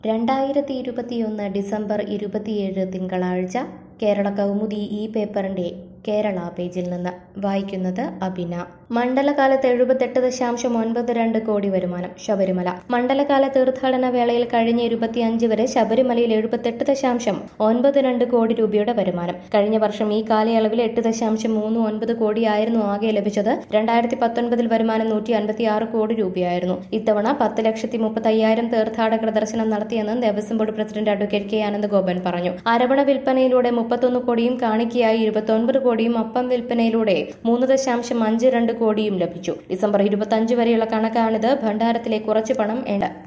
രണ്ടായിരത്തി ഇരുപത്തിയൊന്ന് ഡിസംബർ ഇരുപത്തിയേഴ് തിങ്കളാഴ്ച കേരള കൗമുദി ഈ പേപ്പറിന്റെ കേരള പേജിൽ നിന്ന് വായിക്കുന്നത് അബിന മണ്ഡലകാലത്ത് എഴുപത്തെട്ട് ദശാംശം ഒൻപത് രണ്ട് കോടി വരുമാനം ശബരിമല മണ്ഡലകാല തീർത്ഥാടന വേളയിൽ കഴിഞ്ഞ ഇരുപത്തിയഞ്ച് വരെ ശബരിമലയിൽ എഴുപത്തെട്ട് ദശാംശം ഒൻപത് രണ്ട് കോടി രൂപയുടെ വരുമാനം കഴിഞ്ഞ വർഷം ഈ കാലയളവിൽ എട്ട് ദശാംശം മൂന്ന് ഒൻപത് കോടിയായിരുന്നു ആകെ ലഭിച്ചത് രണ്ടായിരത്തി പത്തൊൻപതിൽ വരുമാനം നൂറ്റി അൻപത്തി ആറ് കോടി രൂപയായിരുന്നു ഇത്തവണ പത്ത് ലക്ഷത്തി മുപ്പത്തയ്യായിരം തീർത്ഥാടകർ ദർശനം നടത്തിയെന്ന് Devaswom board president advocate K Anandagopan പറഞ്ഞു അരവണ വിൽപ്പനയിലൂടെ മുപ്പത്തൊന്ന് കോടിയും കാണിക്കയായി ഇരുപത്തൊൻപത് കോടിയും അപ്പം വിൽപ്പനയിലൂടെ മൂന്ന് ദശാംശം അഞ്ച് രണ്ട് കോടിയും ലഭിച്ചു ഡിസംബർ ഇരുപത്തഞ്ച് വരെയുള്ള കണക്കാണിത് ഭണ്ഡാരത്തിലെ കുറച്ച് പണം ഉണ്ട്